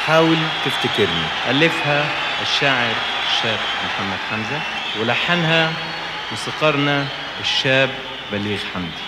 حاول تفتكرني ألفها الشاعر الشاب محمد حمزة ولحنها موسيقارنا الشاب بليغ حمدي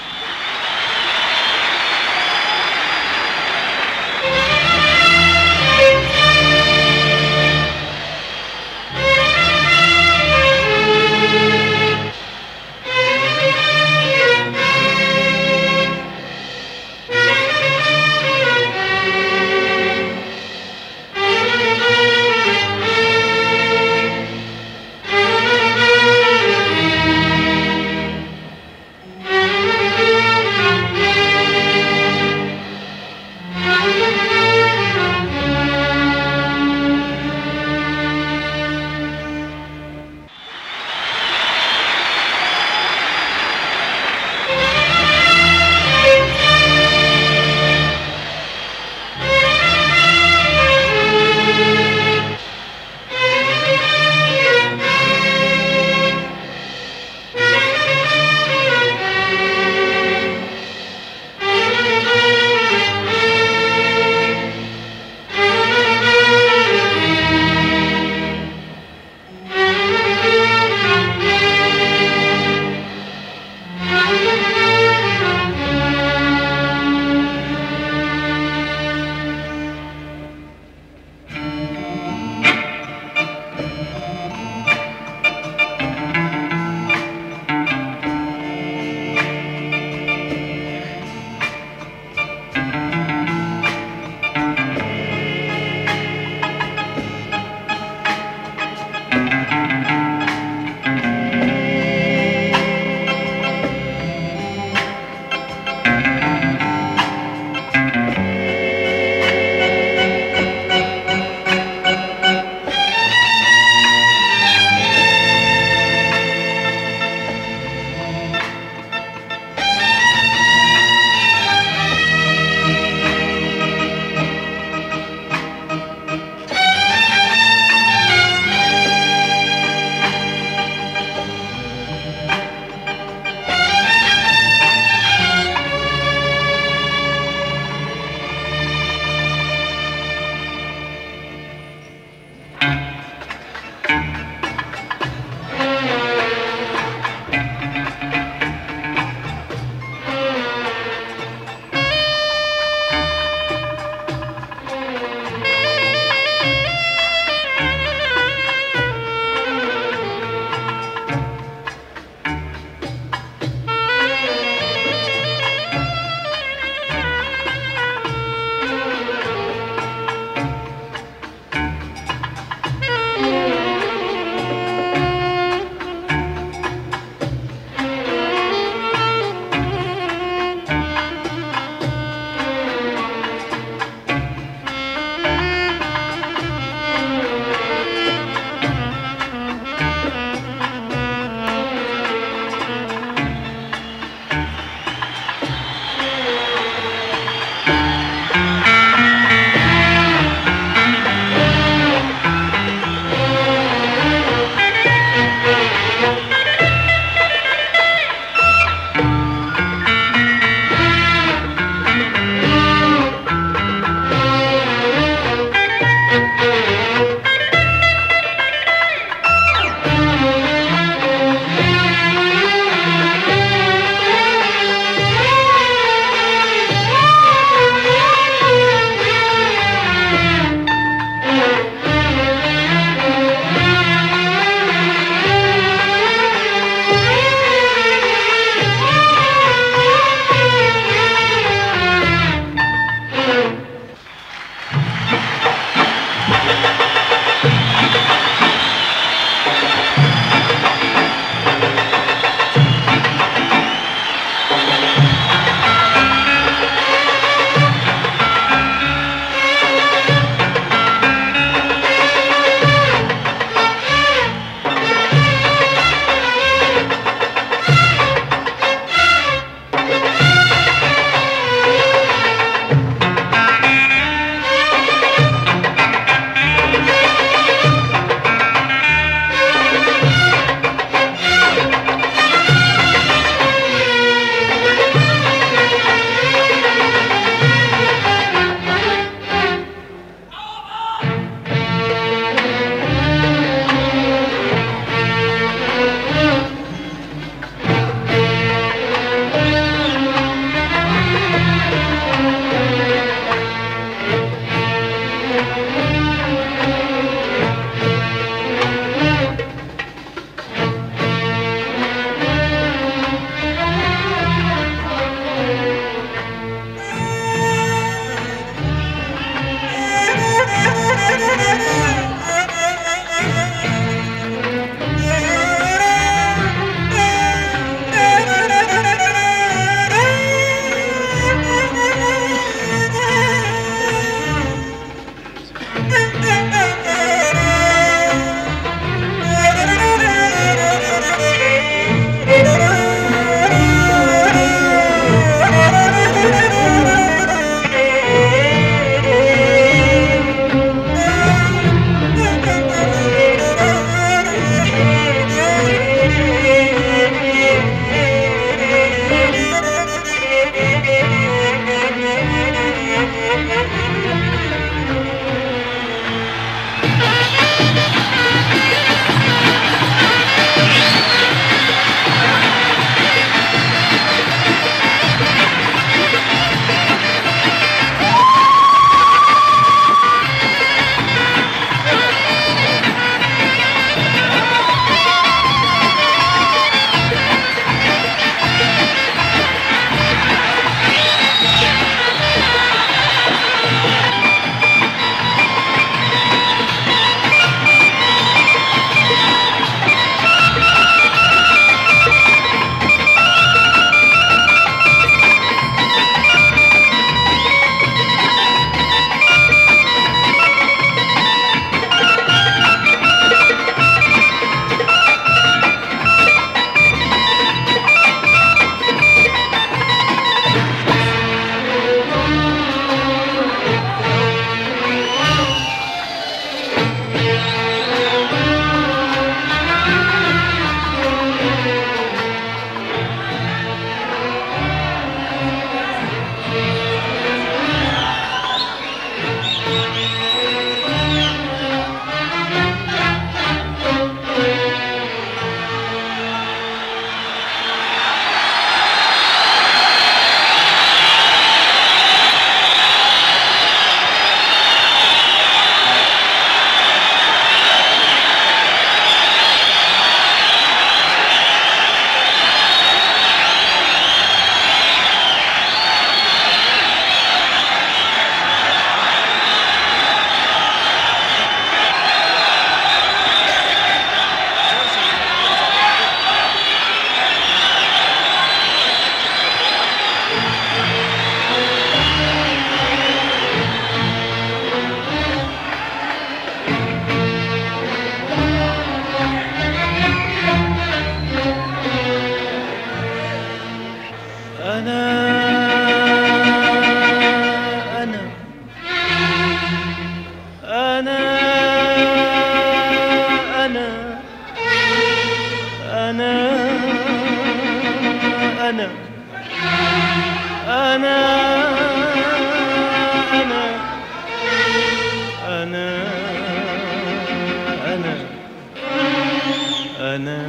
أنا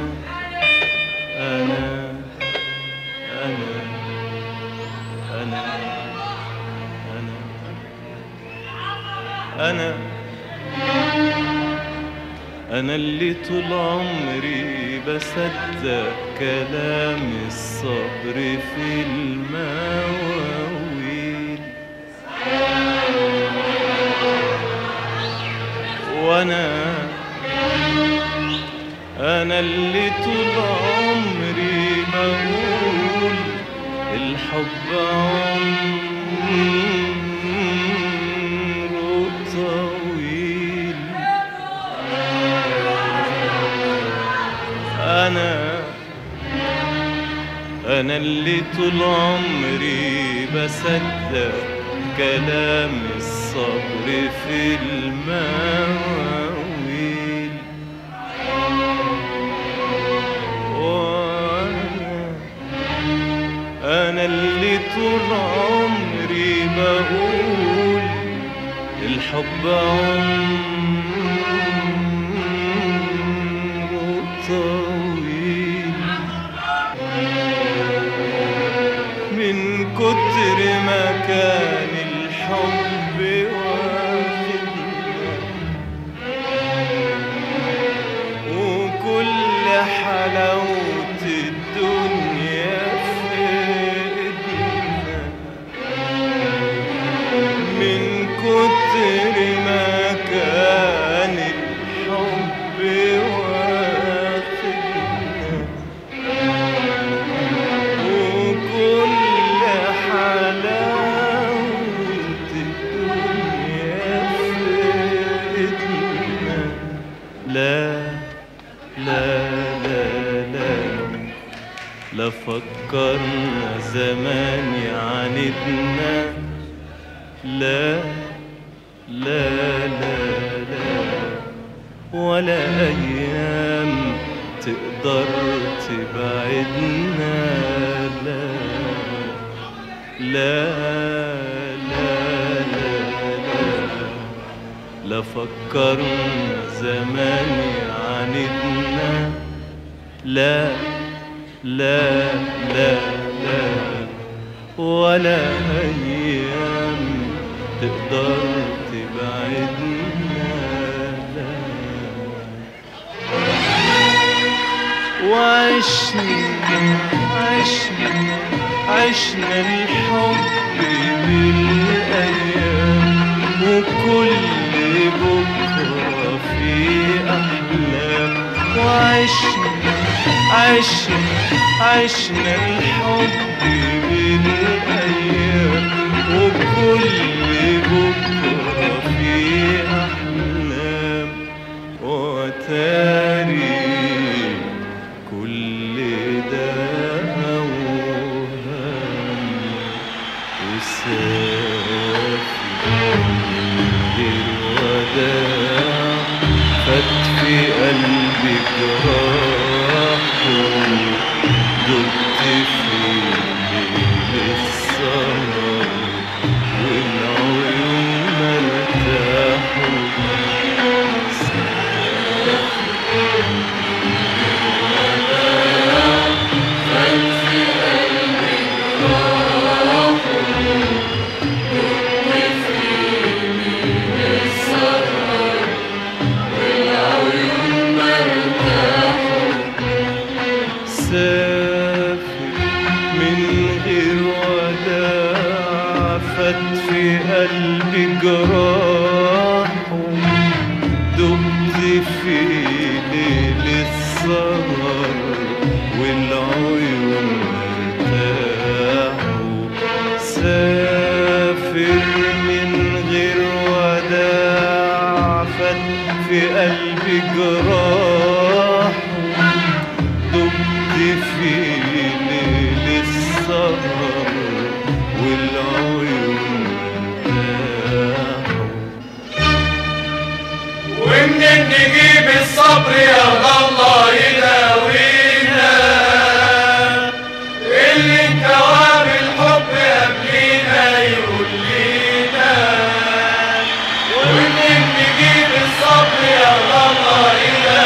أنا أنا أنا أنا أنا أنا اللي طول عمري بصدق كلام الصبر في المواويل وأنا أنا اللي طول عمري بقول الحب عمره طويل أنا أنا اللي طول عمري بصدق كلام الصبر في المواويل وأنا أنا اللي طول عمري بقول الحب عمره طويل من كتر ما كان الحب واخدنا وكل حلاوة الدنيا في ايدنا من كتر ما كان الحب واخدنا وكل حلاوة الدنيا في ايدنا لا لا لا لا لا فكرنا زمان يعاندنا لا لا لا لا ولا أيام تقدر تبعدنا لا لا لا لا لا لا فكرنا زمان يعاندنا لا لا لا لا ولا أيام تقدر تبعدنا لا وعشنا عشنا عشنا الحب بالأيام وكل بكرة في أحلام وعشنا عشنا عشنا الحب بالأيام وكل بكرة في أحلام وتاري كل ده أوهام وسافر غير وداع فات في قلبي جراح دبت في ليل السهر والعيون ارتاحوا سافر من غير وداع فات في قلبي جراح دبت في ليل السهر والعيون ارتاحوا سافر من غير وداع فات في قلبي جراح دبت في ليل السهر والعيون ارتاحوا ومنين نجيب الصبر يا الله يداوينا اللي انكواب الحب قبلينا يقول لينا ومنين نجيب الصبر يا الله يداوينا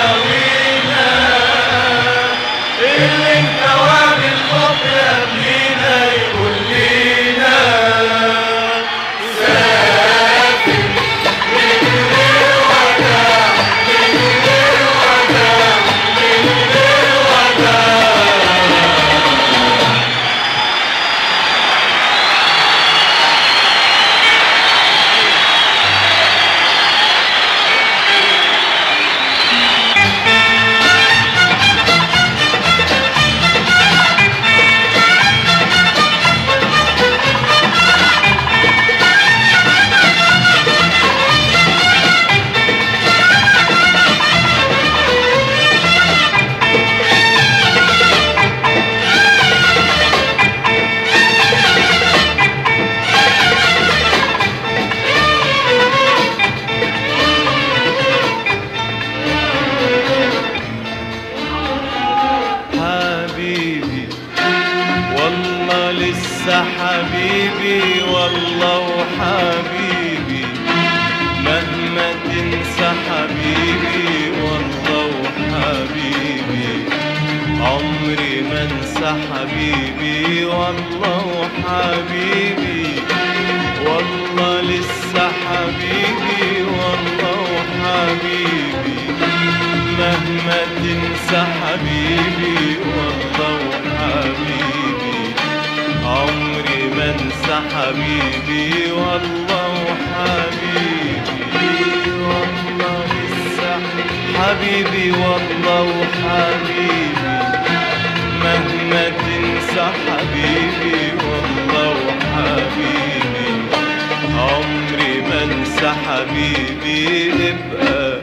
حبيبي مهما تنسى حبيبي والله وحبيبي عمري ما انسى حبيبي والله وحبيبي والله لسه حبيبي والله وحبيبي مهما تنسى حبيبي والله وحبيبي عمري ما انسى حبيبي والله وحبيبي والله لسه حبيبي والله وحبيبي مهما تنسى حبيبي والله وحبيبي عمري ما انسى حبيبي ابقى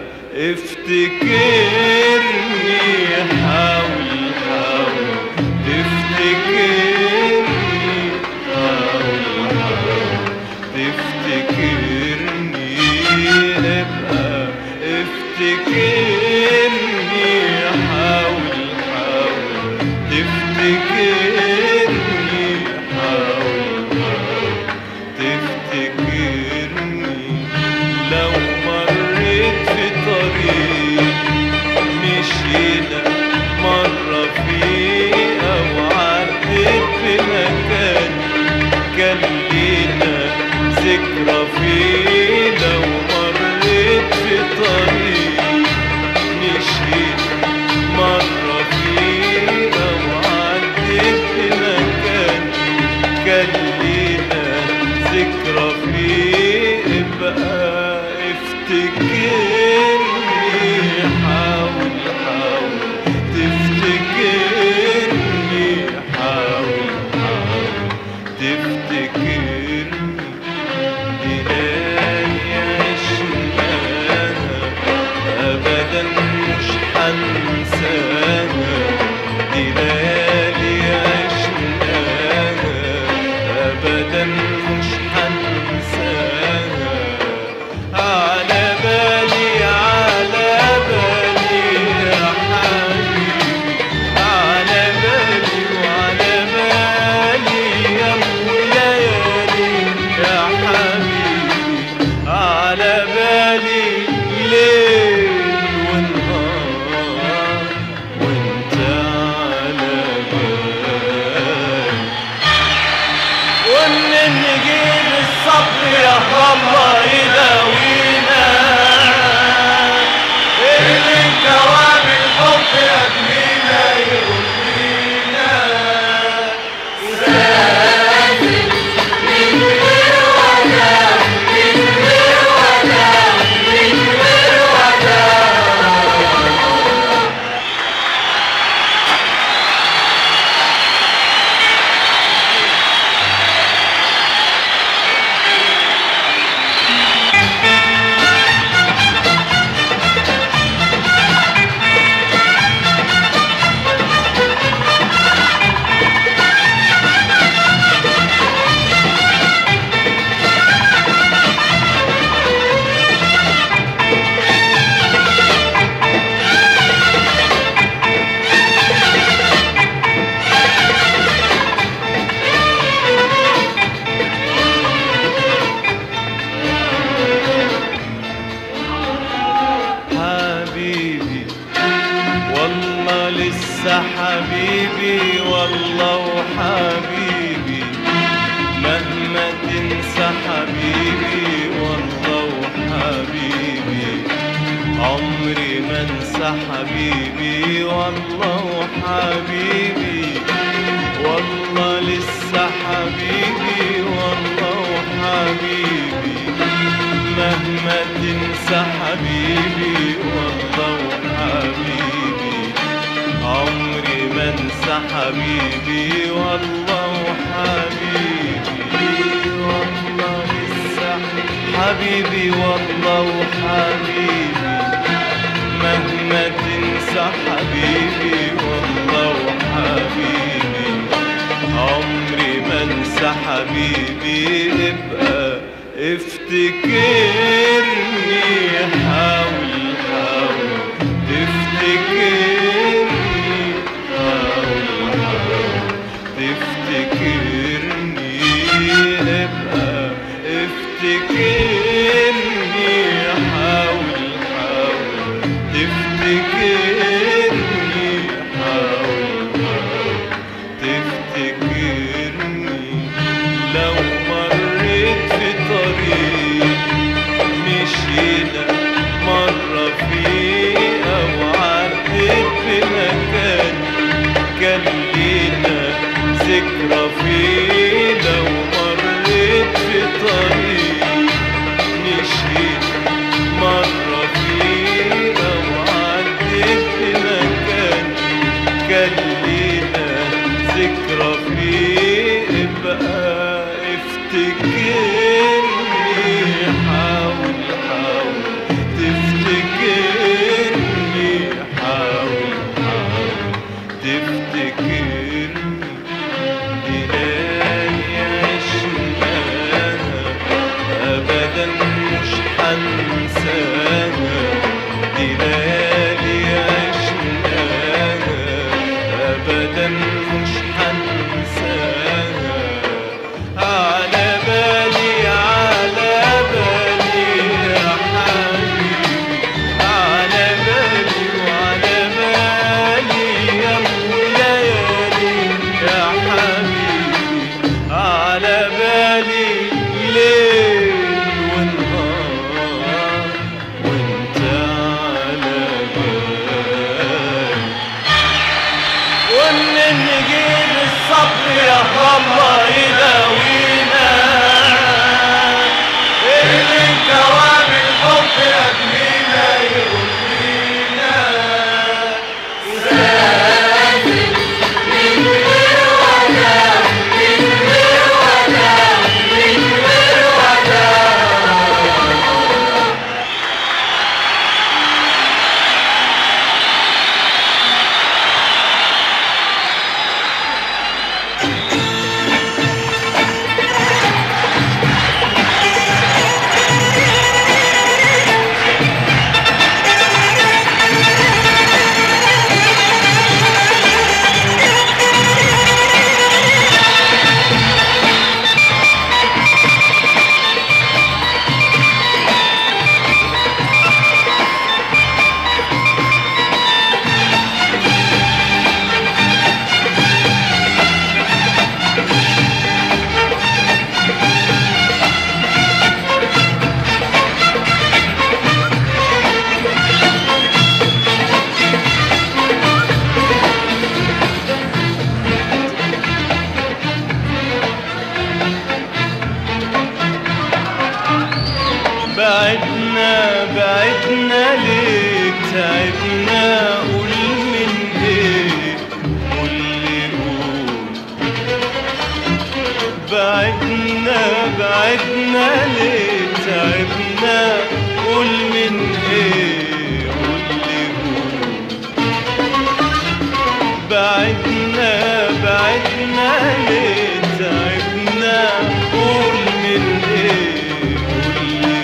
افتكرني حاول حاول تفتكرني حاول حاول تفتكرني ابقى افتكرني حاول حاول تفتكرني حاول حاول تفتكرني لو مريت في طريق مشينا مرة فيه أو عديت بمكان كان لينا ذكرى فيه لو مريت في طريق مشينا مرة فيه أو عديت بمكان كان لينا ذكرى فيه ابقى افتكرني حاول حاول تفتكرني حاول حاول تفتكرني ليالي عشناها أبدا مش حنساها دي ليالي عشناها أبدا مش حنساها على بالي على بالي يا حبيبي على بالي وعلى بالي يا ليالي يا حبيبي على بالي ليل ونهار وانت على بالي وان نجيب الصبر يا الله يداوينا اللي دوام الحب يبنينا يرضينا حبيبي والله لسه حبيبي والله وحبيبي مهما تنسى حبيبي والله وحبيبي عمري ما انسى حبيبي والله وحبيبي والله لسه حبيبي والله وحبيبي مهما تنسى حبيبي والله وحبيبي عمري ما انسى حبيبي والله وحبيبي والله لسه حبيبي والله وحبيبي مهما تنسى حبيبي والله وحبيبي عمري ما انسى حبيبي ابقى افتكرني حاول حاول تفتكرني حاول حاول تفتكرني ابقى تفتكرني حاول حاول تفتكرني حاول حاول تفتكرني لو مريت في طريق مشينا مرة فيه أو عديت بمكان كان لينا ذكرى فيه لو مريت في طريق مشينا مرة فيه أو عديت بمكان كان لينا ذكرى فيه بقى افتكرني حاول حاول تفتكرني حاول حاول تفتكرني دي ليالي عشناها أبدا مش حنساها دي ليالي عشناها أبدا مش حنساها على بالي على بالي يا حبيبي على بالي وعلى بالي يا ليالي يا حبيبي على بالي ليل ونهار وانت على بالي وان نجيب الصبر يا الله يداوينا اللي كوام الحب يبنينا يغنينا بعدنا بعدنا ليه تعبنا قول من ايه قول لي قول بعدنا بعدنا ليه تعبنا قول من ايه قول لي قول بعدنا بعدنا ليه تعبنا قول من ايه قول لي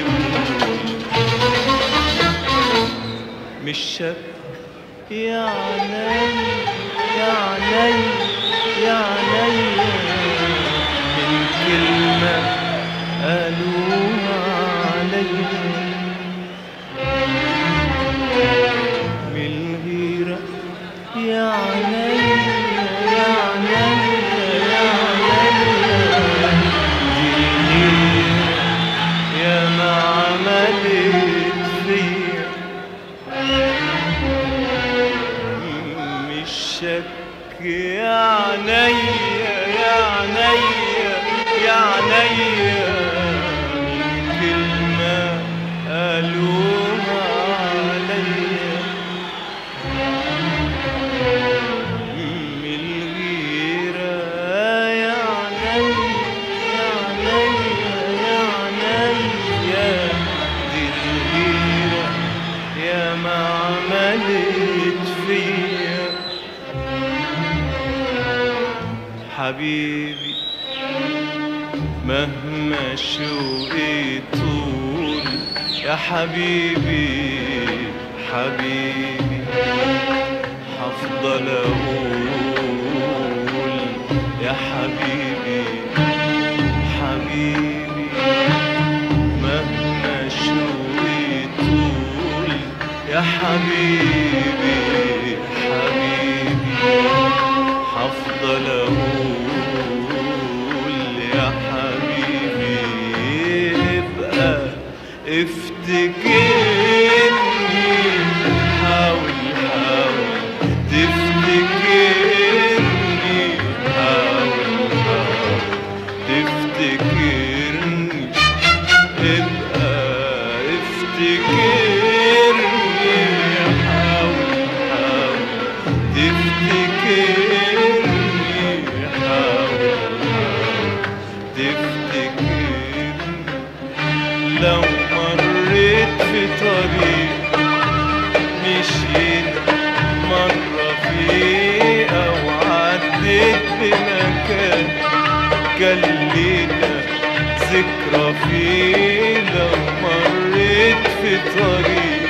قول مش شك يا عيني يا عيني يا عيني من كلمة قالوها عليا من الغيرة يا عيني يا عيني يا عيني دي الغيرة يا ما عملت فيا مش شك يا عينيا يا عينيا يا عينيا من كلمة قالوها عليا من الغيرة يا عينيا يا عينيا يا عينيا دي الغيرة يا ما عملت فيا حبيبي مهما شوقي طول يا حبيبي حبيبي حفضل اقول يا حبيبي حبيبي افتكرني حاول حاول تفتكرني حاول حاول تفتكرني ابقى افتكرني حاول حاول تفتكرني حاول حاول تفتكرني لو مريت في طريق مشيت مرة فيه أو عديت بمكان كان لينا ذكرى فيه لو مريت في طريق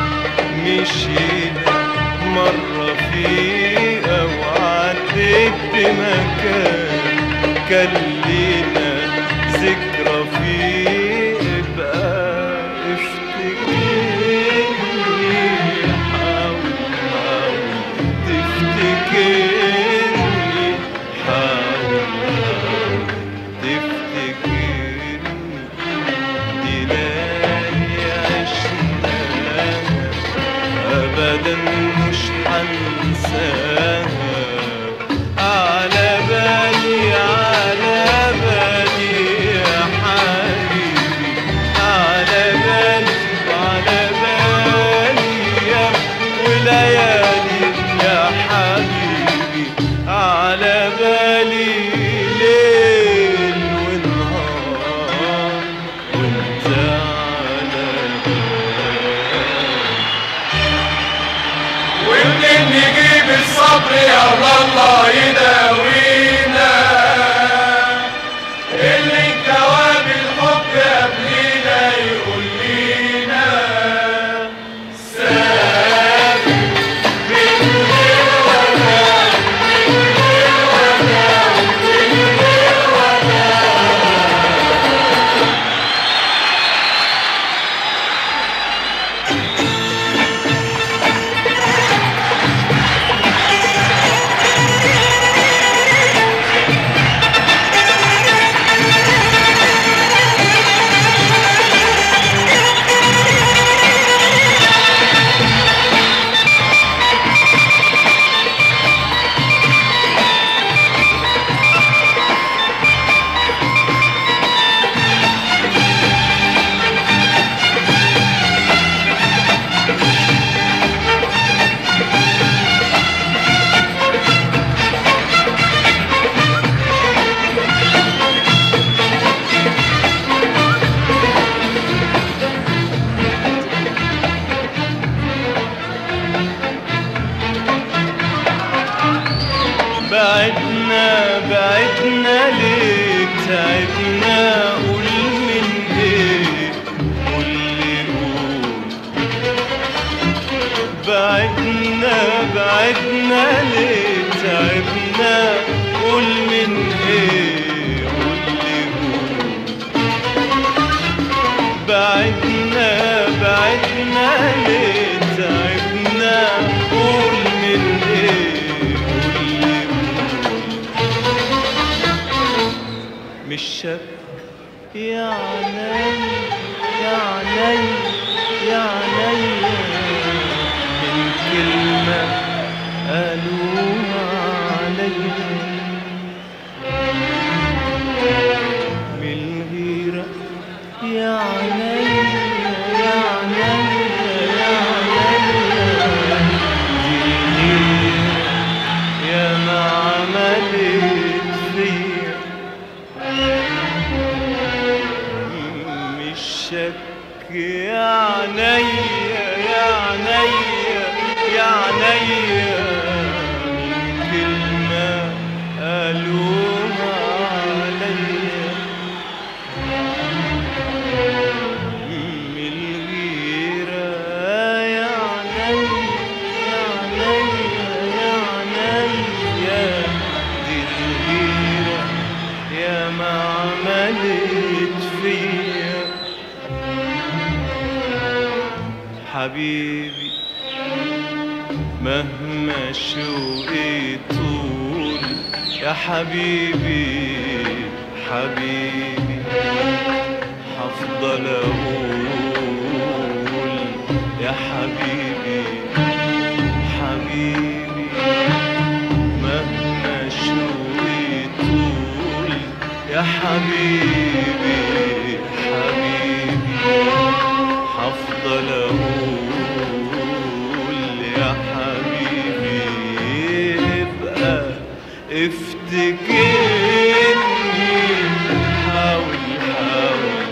مشيت مرة فيه أو عديت بمكان كان لينا ذكرى فيه ابقى افتكرني حاول حاول تفتكرني حاول حاول تفتكرني دي ليالي عشناها ابدا مش هنساها على بالي على بالي يا حبيبي على بالي على بالي يا وليالي يا حبيبي على بالي ليل ونهار وانت على بالي ومنين نجيب الصبر يا الله يداوينا اللي انكواب الحب قبلينا يقول لينا سافر من غير وجع من غير وجع من غير وجع بعدنا بعدنا ليه تعبنا قول من ايه قول لي قول بعدنا بعدنا ليه تعبنا قول من ايه قول لي قول بعدنا بعدنا ليه تعبنا قول من ايه قول لي قول مش شك يا عيني يا عيني يا عيني من كلمة قالوها عليا من الغيرة يا عيني يا عيني يا عيني دي الغيرة يا ما عملت فيا مش شك يا عينيا يا عينيا يا عينيا من كلمة قالوها عليا من الغيرة يا عينيا يا عينيا يا عينيا دي الغيرة يا ما عملت فيا حبيبي مهما شوقي طول يا حبيبي حبيبي هفضل اقول حبيبي حبيبي مهما شوقي طول يا حبيبي حبيبي حفضل اقول يا حبيبي ابقى افتكرني حاول حاول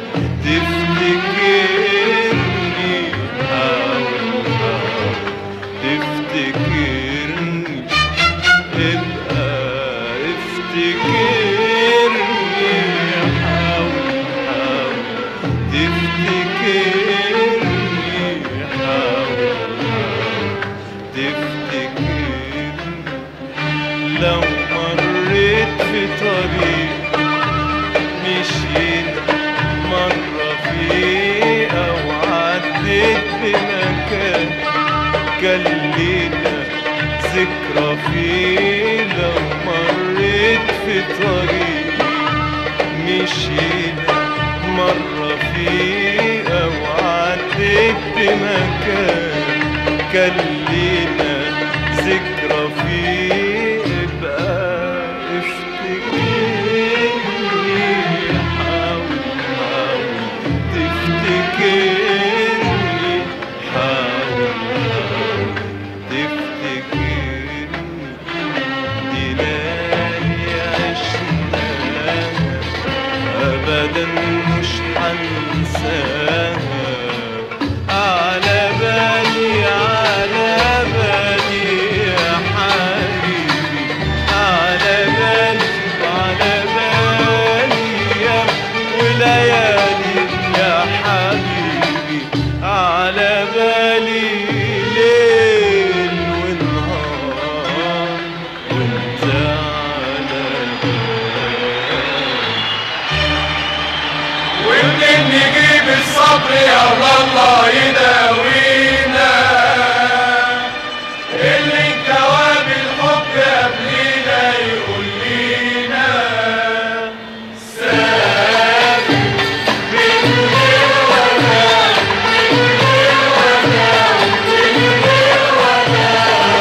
تفتكرني حاول حاول تفتكرني ابقى افتكرني حاول حاول تفتكرني حاول حاول تفتكرني لو مريت في طريق مشيت مرة فيه أو عديت بمكان كان لينا ذكرى فيه لو مريت في طريق مشينا مرة فيه أو عديت بمكان كان لينا ذكرى فيه ابقى افتكرني حاول حاول تفتكرني حاول حاول تفتكرني دي ليالي عشناها ابدا مش هنساها على بالي على بالي يا حبيبي على بالي على بالي يا وليالي يا حبيبي على بالي ليل ونهار وانت على بالي ومنين نجيب الصبر يا الله يداوينا اللي انكوى بالحب قبلينا يقول لينا سافر من غير ولا من غير ولا من غير ولا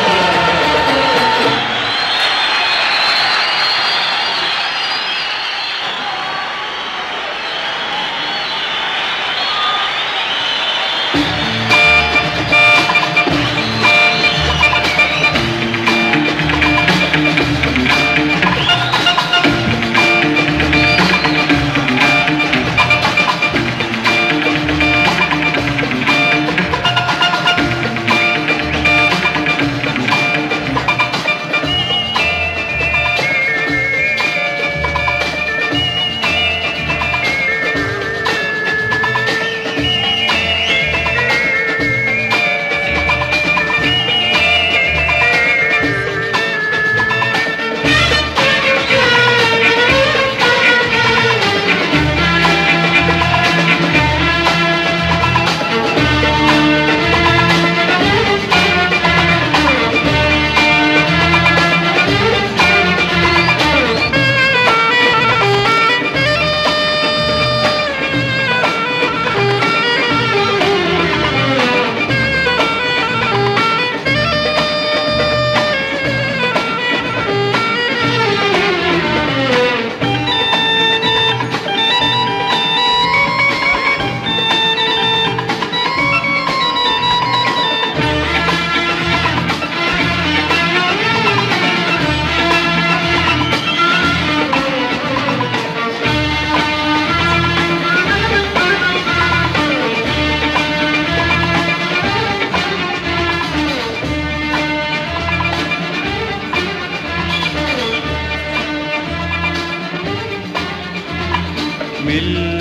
من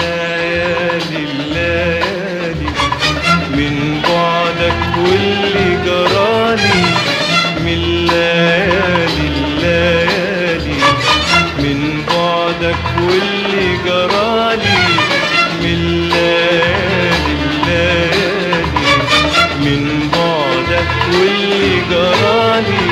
الليالي الليالي من بعدك واللي جرالي من الليالي الليالي من بعدك واللي جرالي من الليالي الليالي من بعدك واللي جرالي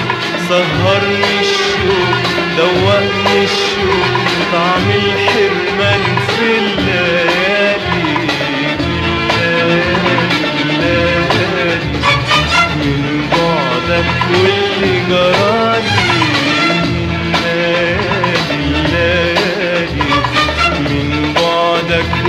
سهرني الشوق دوقني الشوق طعم الحرمان في الليالي الليالي الليالي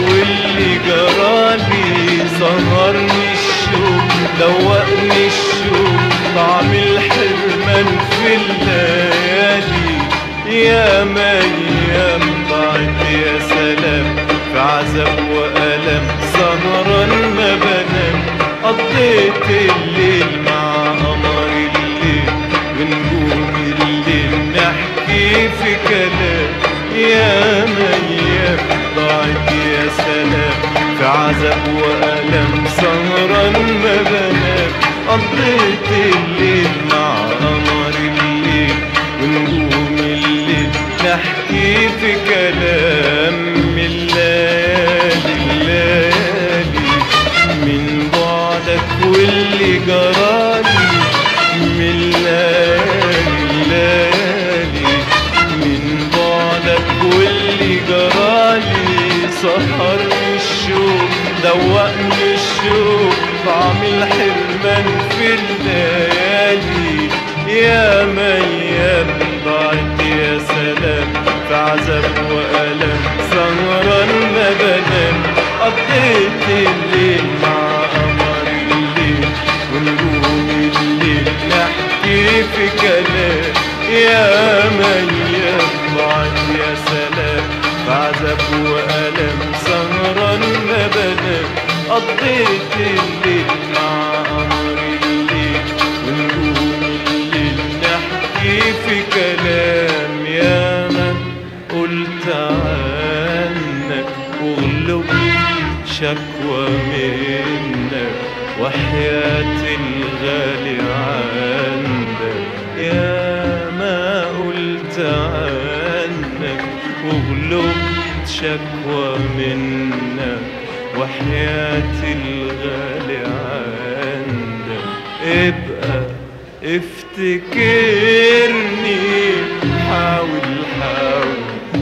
واللي جرالي سهرني الشوق دوقني الشوق طعم الحرمان في الليالي يا ميام ضاعت يا سلام في عذاب وألم سهران ما بنام قضيت الليل مع قمر الليل ونجوم الليل نحكي في كلام يا ميام ضاعت يا سلام في عذاب وألم سهران ما بنام قضيت الليل مع قمر الليل ونجوم الليل نحكي في كلام من الليالي الليالي من بعدك واللي جرالي من الليالي الليالي من بعدك واللي جرالي سهرني الشوق دوقني الشوق طعم الحرمان في الليالي يا ميام ضاعت يا سلام في عذاب وألم سهران ما بنام قضيت الليل مع قمر الليل ونجوم الليل نحكي في كلام يا ميام ضاعت يا سلام في عذاب وألم سهران ما بنام قضيت الليل مع قمر الليل ونجوم الليل نحكي في كلام يا من قلت عنك واغلب شكوى منك وحياة الغالي عندك يا ما قلت عنك وغلبت شكوى منك وحياة الغالي عندك ابقى افتكرني حاول حاول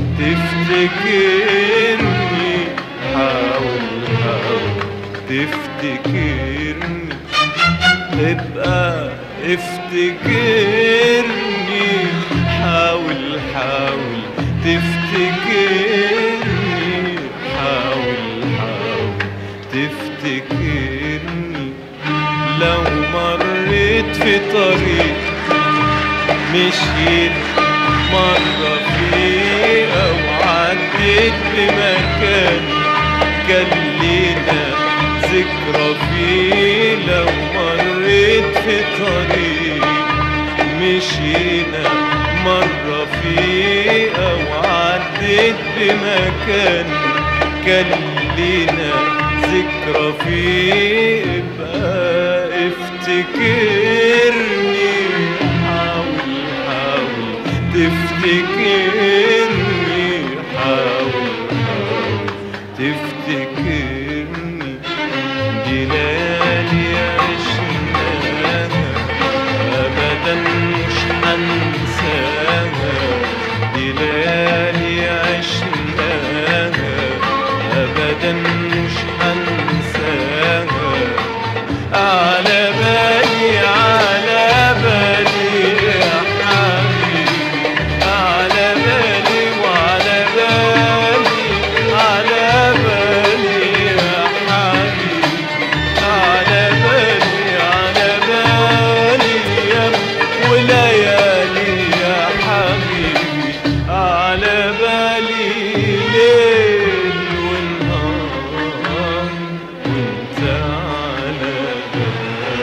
تفتكرني حاول حاول تفتكرني ابقى افتكرني حاول حاول تفتكرني حاول حاول تفتكرني لو مريت في طريق مشيت مرة فيه أو عديت بمكان كان لينا ذكرى فيه لو مريت في طريق مشينا مرة فيه أو عديت بمكان كان لينا ذكرى فيه ابقى افتكرني حاول حاول تفتكرني حاول حاول تفتكرني دي ليالي عشناها ابدا مش هنساها دي ليالي عشناها ابدا مش هنساها على بالي على بالي يا حبيبي على بالي وعلى بالي على بالي يا حبيبي على بالي على بالي يا وليالي يا حبيبي على بالي ليل ونهار وانت على بالي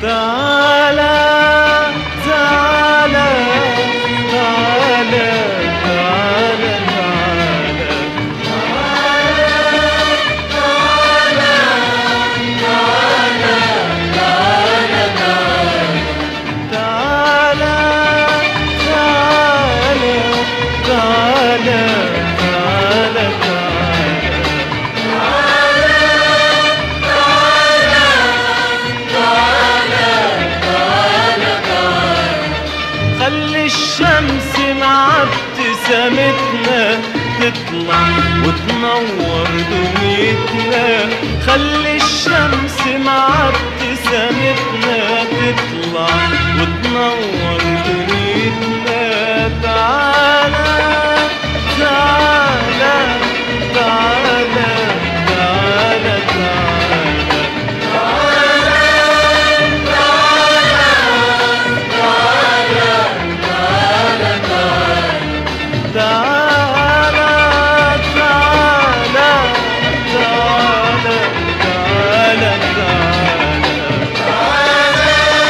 تعالى تعالى تعالى تعالى تعالى تعالى تعالى تعالى تعالى تعالى خلي الشمس مع ابتسامتنا تطلع وتنور دنيتنا خلي الشمس مع ابتسامتنا تطلع وتنور دنيتنا تعالى تعالى تعالى تعالى تعالى تعالى تعالى تعالى تعالى تعالى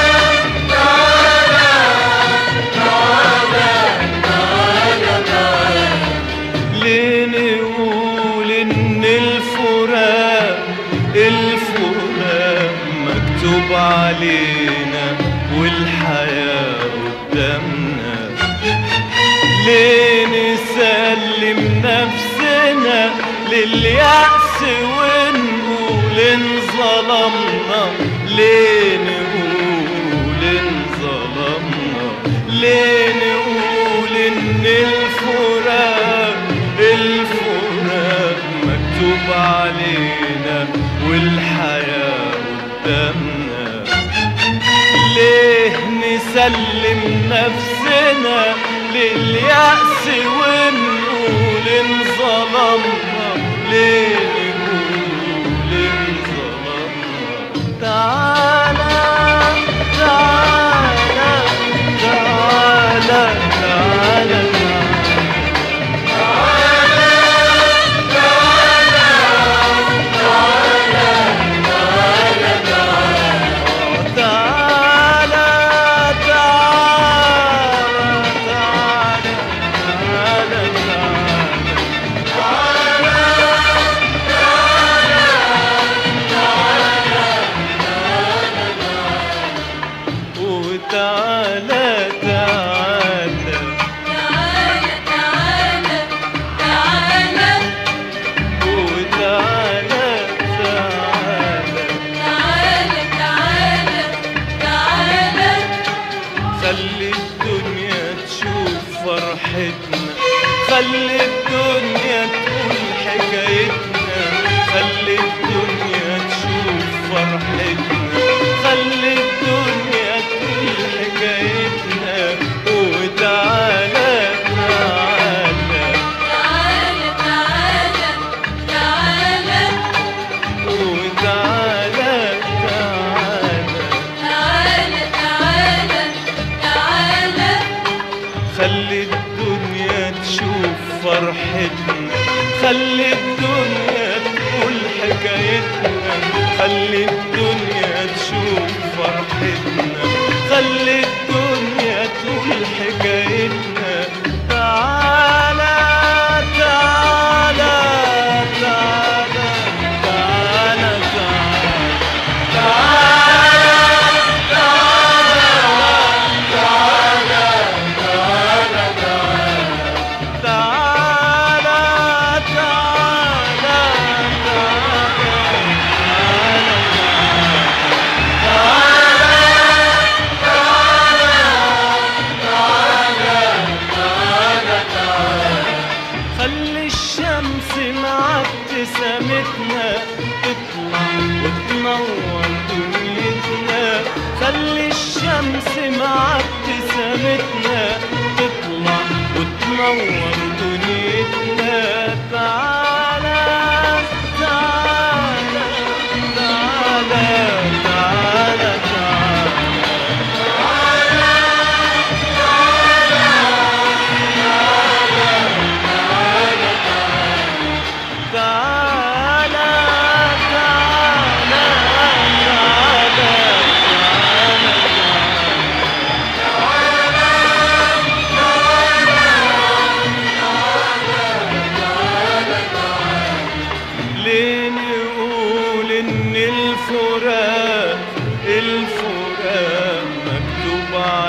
ليه نقول ان الفراق الفراق مكتوب علينا والحياة قدامنا ليه نسلم نفسنا لليأس ونقول انظلمنا ليه نقول انظلمنا ليه نقول ان الفراق الفراق مكتوب علينا والحياة قدامنا ليه نسلم نفسنا لليأس ونقول انظلمنا ليه نقول انظلمنا تعالى تعالى تعالى تعالى تعالى تعالى تعالى تعالى تعالى تعالى وتعالى تعالى وتعالى تعالى خلي الدنيا تشوف فرحتنا خلي الدنيا تقول حكايتنا خلي الدنيا تشوف فرحتنا خلي الدنيا تقول حكايتنا وتعالى تعالى وتعالى تعالى خلي الدنيا تشوف فرحتنا خلي الدنيا تقول حكايتنا خلي الدنيا تشوف فرحتنا خلي الدنيا تقول حكايتنا تعالى تعالى تعالى تعالى تعالى تعالى تعالى خلي الشمس مع ابتسامتنا تطلع وتنور دنيتنا خلي الشمس مع ابتسامتنا تطلع وتنور دنيتنا تعالى تعالى تعالى تعالى تعالى تعالى تعالى تعالى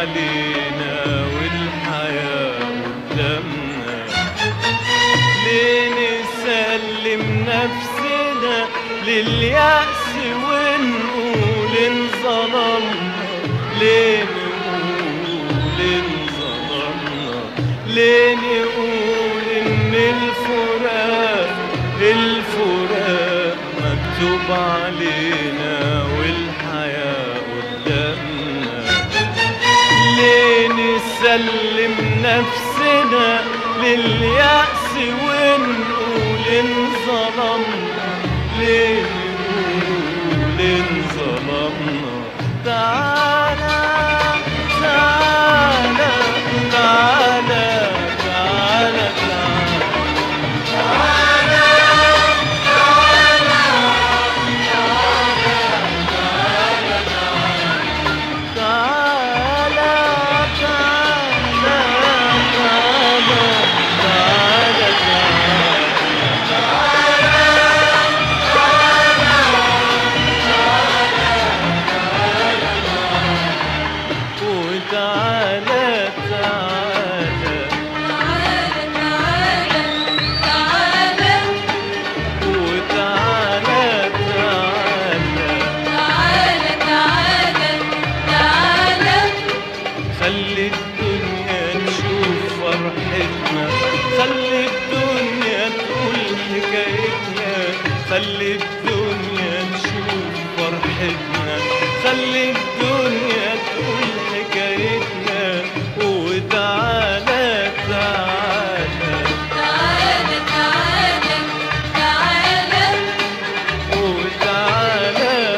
علينا والحياة قدامنا ليه نسلم نفسنا لليأس ونقول انظلمنا ليه نقول انظلمنا ليه نقول ان الفراق الفراق مكتوب علينا والحياة قدامنا ليه نسلم نفسنا لليأس ونقول انظلمنا ليه نقول انظلمنا تعالى تعالى تعالى تعالى تعالى تعالى تعالى تعالى تعالى تعالى وتعالى تعالى وتعالى تعالى خلي الدنيا تشوف فرحتنا خلي الدنيا تقول حكايتنا خلي الدنيا تشوف فرحتنا خلي الدنيا تقول حكايتنا وتعالى تعالى وتعالى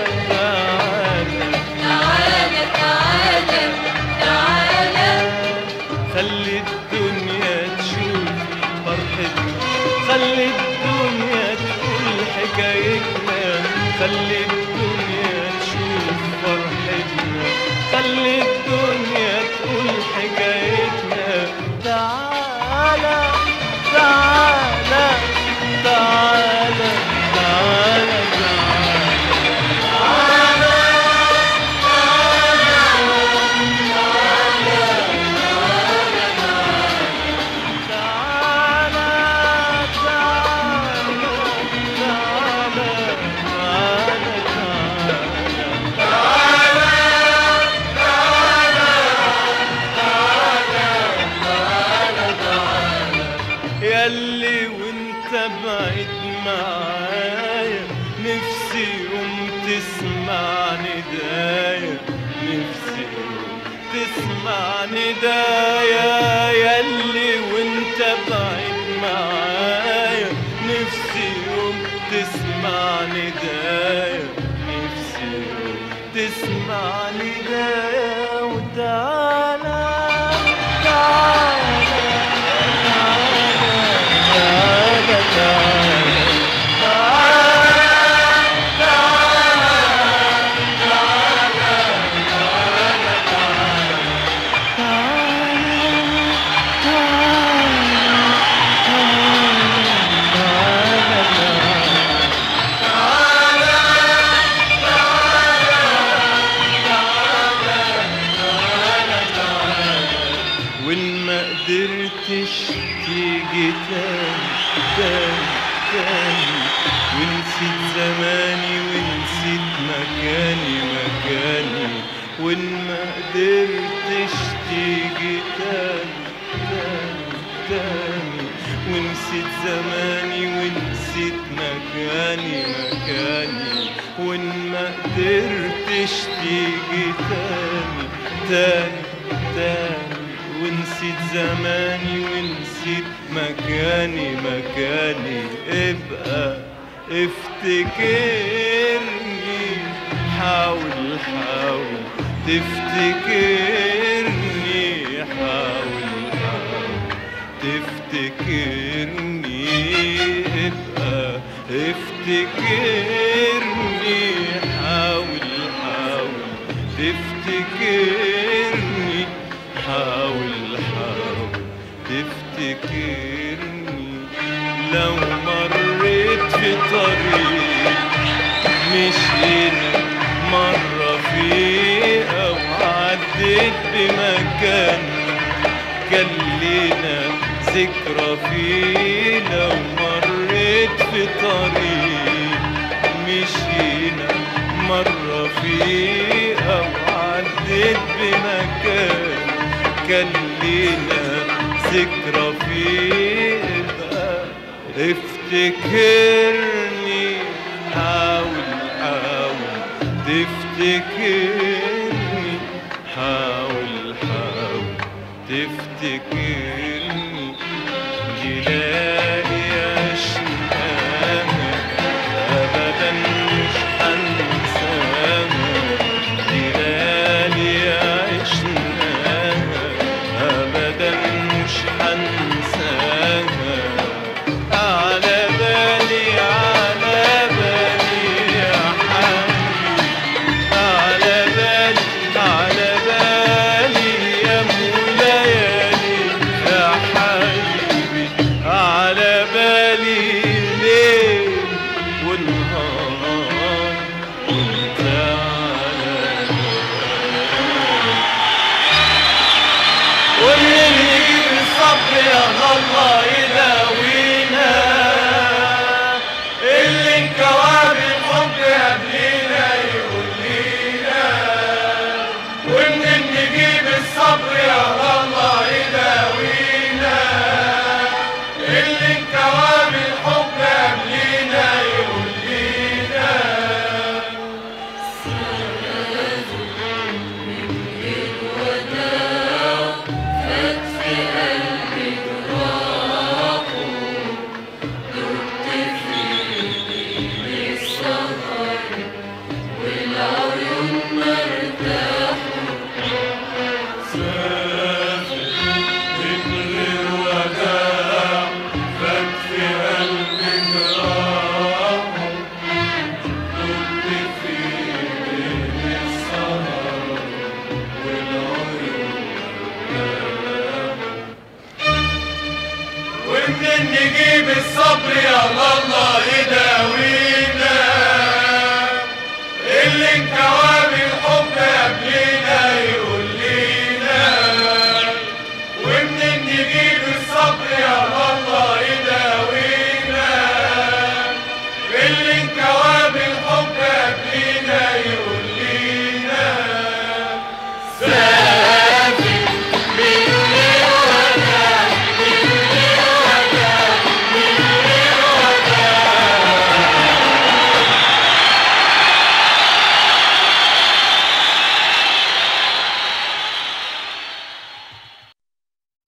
تعالى خلي الدنيا تشوف فرحتنا خلي الدنيا تقول حكايتنا خلي الدنيا تشوف فرحتنا خلي الدنيا تقول حكايتنا تعالى تعالى تعالى تعالى تعالى تعالى تعالى تعالى تعالى تعالى ياللي وانت بعيد معايا نفسي يوم تسمع ندايا نفسي يوم تسمع ندايا ياللي وانت بعيد معايا نفسي يوم تسمع ندايا نفسي يوم تسمع ندايا وتعالى تعالى تعالى تعالى وإن ما قدرتش تيجي تاني تاني تاني ونسيت زماني ونسيت مكاني مكاني وإن ما قدرتش تيجي تاني تاني تاني ونسيت زماني ونسيت مكاني مكاني وإن ما قدرتش تيجي تاني تاني تاني ونسيت زماني ونسيت مكاني مكاني ابقى افتكرني حاول حاول تفتكرني حاول حاول تفتكرني ابقى افتكرني حاول حاول تفتكرني حاول حاول تفتكرني لو مريت في طريق مشينا مرة فيه أو عديت بمكان بمكان كان لينا ذكرى فيه لو مريت في طريق مشينا مرة فيه أو عديت بمكان كان لينا ذكرى فيه بقى افتكرني حاول حاول تفتكرني حاول حاول تفتكرني جلالي عشناها أبدا مش هنساها جلالي عشناها أبدا مش هنساها على بالي على بالي يا حبيبي على بالي على بالي يا ليالي يا حبيبي على بالي ليل ونهار وانت على واللي يجيب الصبر يا الله يداوينا اللي انكواب الحب قبلينا يقول لينا ومنين نجيب الصبر يا الله يداوينا اللي انكواب الحب قبلينا يقول لينا من غير وداع فات في قلبي جراح كنت في بين السهر والعيون ومنين نجيب الصبر يا الله يداوي